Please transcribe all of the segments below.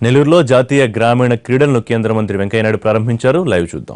నెల్లూరులో జాతీయ గ్రామీణ క్రీడలను కేంద్ర మంత్రి వెంకయ్యనాయుడు ప్రారంభించారు లైవ్ చూద్దాం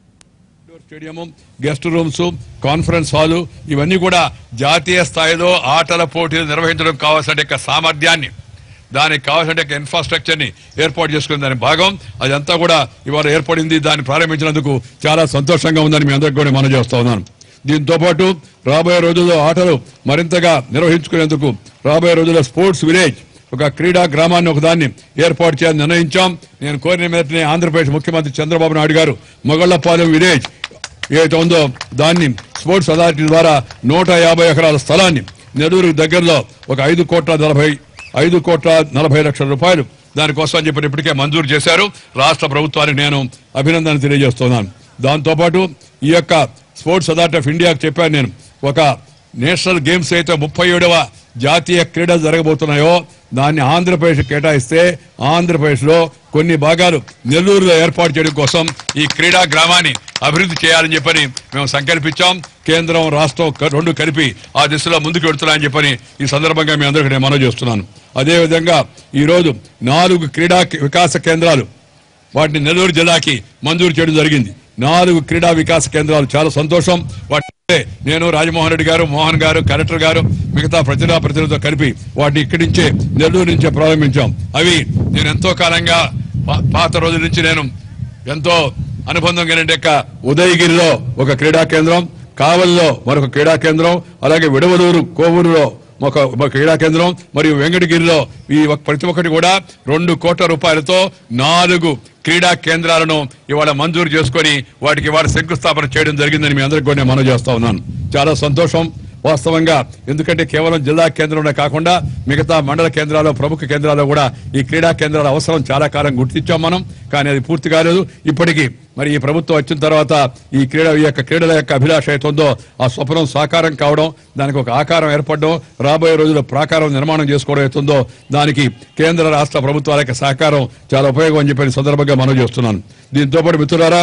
indoor stadium guest rooms conference hall ఇవన్నీ కూడా జాతీయ స్థాయిలో ఆటల పోటీలు నిర్వహించడం కావాల్సిన యొక్క సామర్థ్యాన్ని దానికి కావాల్సిన యొక్క ఇన్ఫ్రాస్ట్రక్చర్ ని ఏర్పాటు చేసుకున్న దాని భాగం అదంతా కూడా ఇవాళ ఏర్పడింది దాన్ని ప్రారంభించినందుకు చాలా సంతోషంగా ఉందని మీ అందరికి కూడా మనం చేస్తా ఉన్నాను దీంతో పాటు రాబోయే రోజుల్లో ఆటలు మరింతగా నిర్వహించుకునేందుకు రాబోయే రోజుల్లో స్పోర్ట్స్ విలేజ్ ఒక క్రీడా గ్రామాన్ని ఒకదాన్ని ఏర్పాటు చేయాలని నిర్ణయించాం నేను కోరిన మీదటనే ఆంధ్రప్రదేశ్ ముఖ్యమంత్రి చంద్రబాబు నాయుడు గారు మొగళ్లపాలెం విలేజ్ ఏదైతే ఉందో దాన్ని స్పోర్ట్స్ అథారిటీ ద్వారా నూట యాభై ఎకరాల స్థలాన్ని నెల్లూరు దగ్గరలో ఒక ఐదు కోట్ల నలభై ఐదు కోట్ల నలభై లక్షల రూపాయలు దానికోసం అని చెప్పి ఇప్పటికే మంజూరు చేశారు రాష్ట్ర ప్రభుత్వానికి నేను అభినందన తెలియజేస్తున్నాను దాంతోపాటు ఈ యొక్క స్పోర్ట్స్ అథారిటీ ఆఫ్ ఇండియాకి చెప్పాను నేను ఒక నేషనల్ గేమ్స్ అయితే ముప్పై ఏడవ జాతీయ క్రీడలు జరగబోతున్నాయో దాన్ని ఆంధ్రప్రదేశ్ కేటాయిస్తే ఆంధ్రప్రదేశ్ లో కొన్ని భాగాలు నెల్లూరులో ఏర్పాటు చేయడం కోసం ఈ క్రీడా గ్రామాన్ని అభివృద్ధి చేయాలని చెప్పని మేము సంకల్పించాం కేంద్రం రాష్ట్రం క- రెండు కలిపి ఆ దిశలో ముందుకు వెడుతున్నాయని చెప్పని ఈ సందర్భంగా మీ అందరికీ నేను మనవి చేస్తున్నాను అదేవిధంగా ఈ రోజు నాలుగు క్రీడా కి- వికాస కేంద్రాలు వాటిని నెల్లూరు జిల్లాకి మంజూరు చేయడం జరిగింది నాలుగు క్రీడా వికాస కేంద్రాలు చాలా సంతోషం వాటి నేను రాజమోహన్ రెడ్డి గారు మోహన్ గారు కలెక్టర్ గారు మిగతా ప్రజా ప్రతినిధులతో కలిపి వాటిని ఇక్కడి నుంచే నెల్లూరు నుంచే ప్రారంభించాం అవి నేను ఎంతో కాలంగా పా- పాత రోజుల నుంచి నేను ఎంతో అనుబంధం కలిగిన యొక్క ఉదయగిరిలో ఒక క్రీడా కేంద్రం కావల్లో మరొక క్రీడా కేంద్రం అలాగే విడవలూరు కోవూరులో ఒక ఒక క్రీడా కేంద్రం మరియు వెంకటగిరిలో ఈ ఒక్- ప్రతి ఒక్కటి కూడా రెండు కోట్ల రూపాయలతో నాలుగు క్రీడా కేంద్రాలను ఇవాళ మంజూరు చేసుకొని వాటికి ఇవాళ శంకుస్థాపన చేయడం జరిగిందని మీ అందరికీ కూడా నేను మనవి చేస్తా ఉన్నాను చాలా సంతోషం వాస్తవంగా ఎందుకంటే కేవలం జిల్లా కేంద్రంలో కాకుండా మిగతా మండల కేంద్రాల్లో ప్రముఖ కేంద్రాల్లో కూడా ఈ క్రీడా కేంద్రాల అవసరం చాలా కాలం గుర్తించాం మనం కానీ అది పూర్తి కాలేదు ఇప్పటికీ మరి ఈ ప్రభుత్వం వచ్చిన తర్వాత ఈ క్రీడ ఈ యొక్క క్రీడల యొక్క అభిలాష అవుతుందో ఆ స్వప్నం సాకారం కావడం దానికి ఒక ఆకారం ఏర్పడడం రాబోయే రోజుల్లో ప్రాకారం నిర్మాణం చేసుకోవడం అవుతుందో దానికి కేంద్ర రాష్ట్ర ప్రభుత్వాల యొక్క సహకారం చాలా ఉపయోగం అని చెప్పి ఈ సందర్భంగా మనం చేస్తున్నాను దీంతో పాటు మిత్రులారా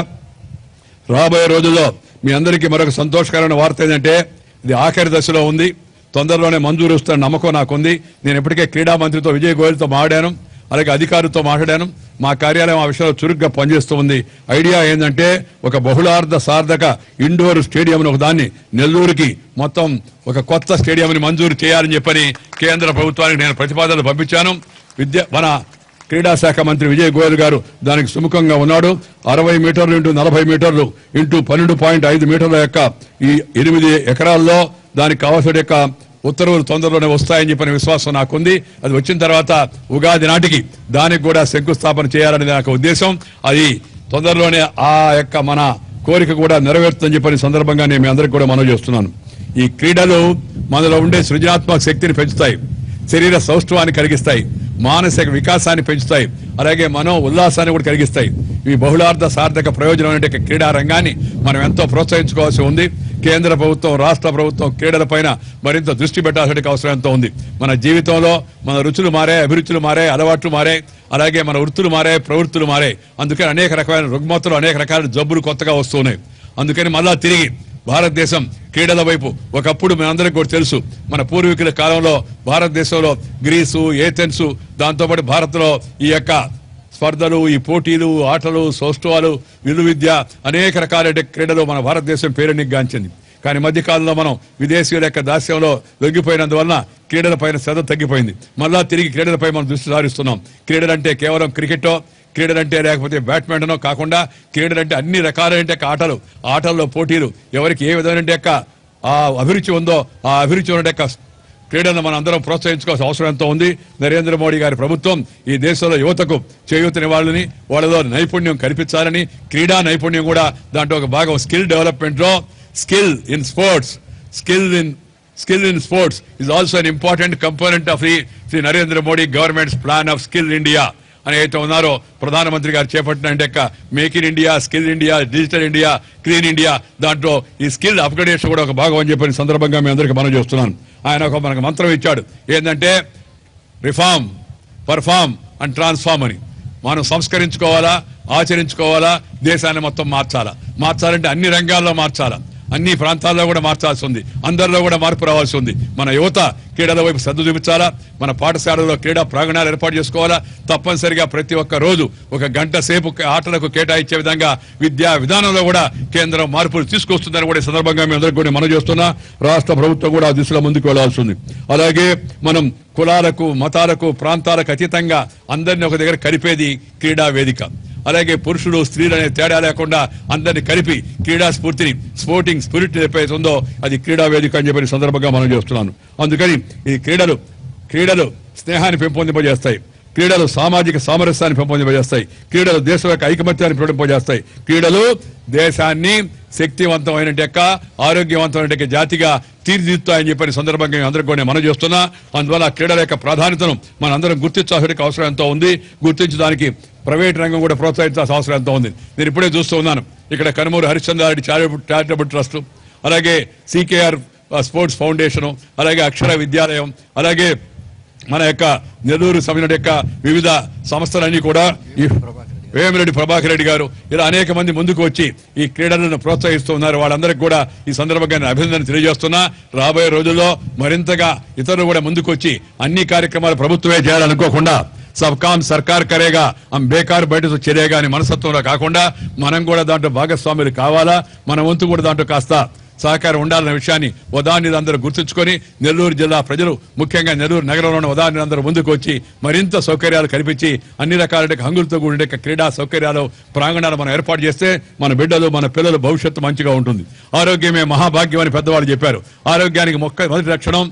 రాబోయే రోజుల్లో మీ అందరికీ మరొక సంతోషకరమైన వార్త ఏంటంటే ఇది ఆఖరి దశలో ఉంది తొందరలోనే మంజూరు వస్తున్న నమ్మకం నాకుంది నేను ఇప్పటికే క్రీడా మంత్రితో విజయ్ గోయల్తో మాట్లాడాను అలాగే అధికారులతో మాట్లాడాను మా కార్యాలయం ఆ విషయంలో చురుగ్గా పనిచేస్తూ ఉంది ఐడియా ఏంటంటే ఒక బహుళార్థ సార్థక ఇండోర్ స్టేడియం ఒక దాన్ని నెల్లూరుకి మొత్తం ఒక కొత్త స్టేడియంని మంజూరు చేయాలని చెప్పని కేంద్ర ప్రభుత్వానికి నేను ప్రతిపాదనలు పంపించాను విద్య మన క్రీడా శాఖ మంత్రి విజయ్ గోయల్ గారు దానికి సుముఖంగా ఉన్నాడు అరవై మీటర్లు ఇంటూ నలభై మీటర్లు ఇంటూ పన్నెండు పాయింట్ ఐదు మీటర్ల యొక్క ఈ ఎనిమిది ఎకరాల్లో దానికి కావాల్సిన యొక్క ఉత్తర్వులు తొందరలోనే వస్తాయని చెప్పిన విశ్వాసం నాకుంది అది వచ్చిన తర్వాత ఉగాది నాటికి దానికి కూడా శంకుస్థాపన చేయాలనేది నాకు ఉద్దేశం అది తొందరలోనే ఆ యొక్క మన కోరిక కూడా నెరవేరుతుందని చెప్పిన సందర్భంగా నేను మీ అందరికి కూడా మనవి చేస్తున్నాను ఈ క్రీడలు మనలో ఉండే సృజనాత్మక శక్తిని పెంచుతాయి శరీర సౌష్ఠవాన్ని కలిగిస్తాయి మానసిక వికాసాన్ని పెంచుతాయి అలాగే మనో ఉల్లాసాన్ని కూడా కలిగిస్తాయి ఈ బహుళార్థ సార్థక ప్రయోజనమైన క్రీడా రంగాన్ని మనం ఎంతో ప్రోత్సహించుకోవాల్సి ఉంది కేంద్ర ప్రభుత్వం రాష్ట్ర ప్రభుత్వం క్రీడలపైన మరింత దృష్టి పెట్టాల్సిన అవసరం ఎంతో ఉంది మన జీవితంలో మన రుచులు మారే అభిరుచులు మారే అలవాట్లు మారే అలాగే మన వృత్తులు మారే ప్రవృత్తులు మారే అందుకని అనేక రకమైన రుగ్మతలు అనేక రకాల జబ్బులు కొత్తగా వస్తున్నాయి అందుకని మళ్ళా తిరిగి భారతదేశం క్రీడల వైపు ఒకప్పుడు మనందరికీ కూడా తెలుసు మన పూర్వీకుల కాలంలో భారతదేశంలో గ్రీసు ఏథెన్స్ దాంతోపాటు భారత్లో ఈ యొక్క స్పర్ధలు ఈ పోటీలు ఆటలు సౌష్ఠవాలు విలు విద్య అనేక రకాల క్రీడలు మన భారతదేశం పేరుని గాంచింది కానీ మధ్య కాలంలో మనం విదేశీయుల యొక్క దాస్యంలో లొంగిపోయినందువలన క్రీడలపైన శ్రద్ధ తగ్గిపోయింది మళ్ళా తిరిగి క్రీడలపై మనం దృష్టి సారిస్తున్నాం క్రీడలంటే కేవలం క్రికెటో క్రీడలంటే లేకపోతే బ్యాడ్మింటనో కాకుండా క్రీడలంటే అన్ని రకాలైన యొక్క ఆటలు ఆటల్లో పోటీలు ఎవరికి ఏ విధమైన యొక్క ఆ అభిరుచి ఉందో ఆ అభిరుచి ఉన్న యొక్క క్రీడలను మనం అందరం ప్రోత్సహించుకోవాల్సిన అవసరం ఎంతో ఉంది నరేంద్ర మోడీ గారి ప్రభుత్వం ఈ దేశంలో యువతకు చేయూతనివ్వాలని వాళ్ళలో నైపుణ్యం కల్పించాలని క్రీడా నైపుణ్యం కూడా దాంట్లో ఒక భాగం స్కిల్ డెవలప్మెంట్ లో skill in sports skill in skill in sports is also an important component of the Shri Narendra Modi government's plan of skill India అని అయితే ఉన్నారో ప్రధానమంత్రి గారు చేపట్టిన అంటే make in India skill India digital India clean India దాంట్లో ఈ స్కిల్ అప్గ్రేడేషన్ కూడా ఒక భాగం అని చెప్పిన సందర్భంగా మీ అందరికీ మనం చేస్తున్నాను ఆయన ఒక మనకు మంత్రం ఇచ్చాడు ఏంటంటే రిఫార్మ్ పర్ఫార్మ్ అండ్ ట్రాన్స్ఫార్మ్ అని మనం సంస్కరించుకోవాలా ఆచరించుకోవాలా దేశాన్ని మొత్తం మార్చాలా మార్చాలంటే అన్ని రంగాల్లో మార్చాలా అన్ని ప్రాంతాల్లో కూడా మార్చాల్సి ఉంది అందరిలో కూడా మార్పు రావాల్సి ఉంది మన యువత క్రీడల వైపు శ్రద్ధ చూపించాలా మన పాఠశాలలో క్రీడా ప్రాంగణాలు ఏర్పాటు చేసుకోవాలా తప్పనిసరిగా ప్రతి ఒక్క రోజు ఒక గంట సేపు ఆటలకు కేటాయించే విధంగా విద్యా విధానంలో కూడా కేంద్రం మార్పులు తీసుకొస్తుందని కూడా ఈ సందర్భంగా మేము అందరికీ కూడా మనం చేస్తున్నా రాష్ట్ర ప్రభుత్వం కూడా ఆ దిశలో ముందుకు వెళ్లాల్సి ఉంది అలాగే మనం కులాలకు మతాలకు ప్రాంతాలకు అతీతంగా అందరినీ ఒక దగ్గర కలిపేది క్రీడా వేదిక అలాగే పురుషులు స్త్రీలు అనే తేడా లేకుండా అందరిని కలిపి క్రీడా స్ఫూర్తిని స్పోర్టింగ్ స్పిరిట్ ఏదైతే ఉందో అది క్రీడా వేదిక అని చెప్పిన సందర్భంగా మనం చేస్తున్నాను అందుకని ఈ క్రీడలు క్రీడలు స్నేహాన్ని పెంపొందింపజేస్తాయి క్రీడలు సామాజిక సామరస్యాన్ని పెంపొందింపజేస్తాయి క్రీడలు దేశం యొక్క ఐకమత్యాన్ని పెంపొందింపజేస్తాయి క్రీడలు దేశాన్ని శక్తివంతమైన యొక్క ఆరోగ్యవంతమైన యొక్క జాతిగా తీర్చిదిద్దుతాయని చెప్పిన సందర్భంగా మేము అందరికీ కూడా నేను మనం చేస్తున్నా అందువల్ల క్రీడల యొక్క ప్రాధాన్యతను మనందరం గుర్తించాల్సిన అవసరం ఎంతో ఉంది గుర్తించడానికి ప్రైవేట్ రంగం కూడా ప్రోత్సహించాల్సిన అవసరం ఎంతో ఉంది నేను ఇప్పుడే చూస్తూ ఉన్నాను ఇక్కడ Kanumuru Harishchandra Reddy charitable charitable trust అలాగే సికేఆర్ స్పోర్ట్స్ ఫౌండేషన్ అలాగే అక్షర విద్యాలయం అలాగే మన యొక్క నెల్లూరు సమితి యొక్క వివిధ సంస్థలన్నీ కూడా ఈ వేమిరెడ్డి ప్రభాకర్ రెడ్డి గారు ఇలా అనేక మంది ముందుకు వచ్చి ఈ క్రీడలను ప్రోత్సహిస్తూ ఉన్నారు వాళ్ళందరికీ కూడా ఈ సందర్భంగా నేను అభినందన తెలియజేస్తున్నా రాబోయే రోజుల్లో మరింతగా ఇతరులు కూడా ముందుకు వచ్చి అన్ని కార్యక్రమాలు ప్రభుత్వమే చేయాలనుకోకుండా సబ్ కామ్ సర్కార్ కరేగా హమ్ బేకార్ బయట से చర్యగా అని మనస్తత్వంలో కాకుండా మనం కూడా దాంట్లో భాగస్వాములు కావాలా మన వంతు కూడా దాంట్లో కాస్త సహకారం ఉండాలన్న విషయాన్ని ఉదాహరణ అందరూ గుర్తుంచుకొని నెల్లూరు జిల్లా ప్రజలు ముఖ్యంగా నెల్లూరు నగరంలో ఉన్న ఉదాహరణ అందరూ ముందుకు వచ్చి మరింత సౌకర్యాలు కల్పించి అన్ని రకాల హంగులతో కూడిన క్రీడా సౌకర్యాలు ప్రాంగణాలు మనం ఏర్పాటు చేస్తే మన బిడ్డలు మన పిల్లల భవిష్యత్తు మంచిగా ఉంటుంది ఆరోగ్యమే మహాభాగ్యం అని పెద్దవాళ్ళు చెప్పారు ఆరోగ్యానికి మొక్క మొదటి లక్షణం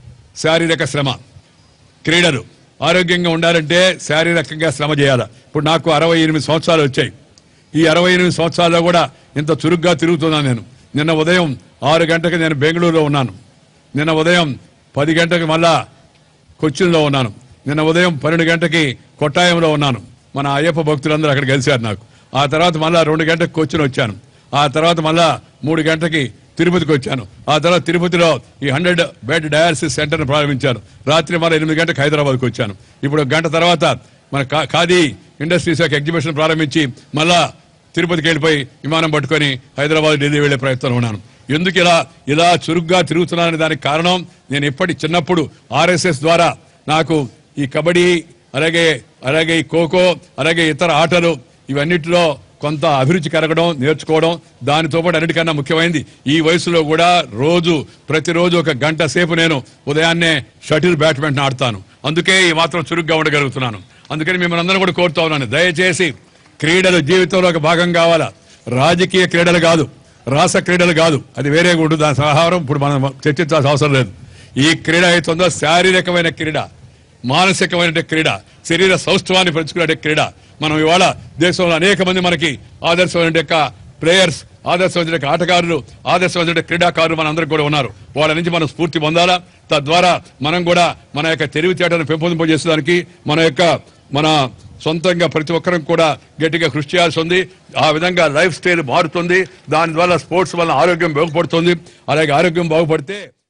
శారీరక శ్రమ క్రీడలు ఆరోగ్యంగా ఉండాలంటే శారీరకంగా శ్రమ చేయాలి ఇప్పుడు నాకు అరవై ఎనిమిది సంవత్సరాలు వచ్చాయి ఈ అరవై ఎనిమిది సంవత్సరాల్లో కూడా ఇంత చురుగ్గా తిరుగుతున్నాను నేను నిన్న ఉదయం ఆరు గంటలకు నేను బెంగళూరులో ఉన్నాను నిన్న ఉదయం పది గంటలకు మళ్ళా కొచ్చిన్లో ఉన్నాను నిన్న ఉదయం పన్నెండు గంటకి కొట్టాయంలో ఉన్నాను మన అయ్యప్ప భక్తులందరూ అక్కడ కలిశారు నాకు ఆ తర్వాత మళ్ళా రెండు గంటలకు కొచ్చిన్ వచ్చాను ఆ తర్వాత మళ్ళా మూడు గంటకి తిరుపతికి వచ్చాను ఆ తర్వాత తిరుపతిలో ఈ హండ్రెడ్ బెడ్ డయాలసిస్ సెంటర్ను ప్రారంభించాను రాత్రి మళ్ళీ ఎనిమిది గంటలకు హైదరాబాద్కి వచ్చాను ఇప్పుడు ఒక గంట తర్వాత మన కా- ఖాదీ ఇండస్ట్రీస్ యొక్క ఎగ్జిబిషన్ ప్రారంభించి మళ్ళా తిరుపతికి వెళ్ళిపోయి విమానం పట్టుకొని హైదరాబాద్ ఢిల్లీ వెళ్లే ప్రయత్నంలో ఉన్నాను ఎందుకు ఇలా ఇలా చురుగ్గా తిరుగుతున్నాననే దానికి కారణం నేను ఇప్పటి చిన్నప్పుడు ఆర్ఎస్ఎస్ ద్వారా నాకు ఈ కబడ్డీ అలాగే అలాగే ఈ ఖోఖో అలాగే ఇతర ఆటలు ఇవన్నిటిలో కొంత అభిరుచి కలగడం నేర్చుకోవడం దానితో పాటు అన్నిటికన్నా ముఖ్యమైనది ఈ వయసులో కూడా రోజు ప్రతిరోజు ఒక గంట సేపు నేను ఉదయాన్నే షటిల్ బ్యాడ్మింటన్ ఆడతాను అందుకే ఈ మాత్రం చురుగ్గా ఉండగలుగుతున్నాను అందుకని మిమ్మల్ని అందరూ కూడా కోరుతా ఉన్నాను దయచేసి క్రీడలు జీవితంలో ఒక భాగం కావాలా రాజకీయ క్రీడలు కాదు రాస క్రీడలు కాదు అది వేరే ఉంటుంది దాని సహారం ఇప్పుడు మనం చర్చించాల్సిన అవసరం లేదు ఈ క్రీడ అవుతుందో శారీరకమైన క్రీడ మానసికమైన క్రీడ శరీర సౌష్ఠవాన్ని పెంచుకునే క్రీడ మనం ఇవాళ దేశంలో అనేక మంది మనకి ఆదర్శమైన యొక్క ప్లేయర్స్ ఆదర్శమైన యొక్క ఆటగారులు ఆదర్శమైన క్రీడాకారులు మన అందరికి కూడా ఉన్నారు వాళ్ళ నుంచి మనం స్ఫూర్తి పొందాలా తద్వారా మనం కూడా మన యొక్క తెలివితేటను పెంపొందింపజేసేదానికి మన యొక్క మన సొంతంగా ప్రతి ఒక్కరం కూడా గట్టిగా కృషి చేయాల్సి ఉంది ఆ విధంగా లైఫ్ స్టైల్ మారుతుంది దాని ద్వారా స్పోర్ట్స్ వల్ల ఆరోగ్యం బాగుపడుతుంది అలాగే ఆరోగ్యం బాగుపడితే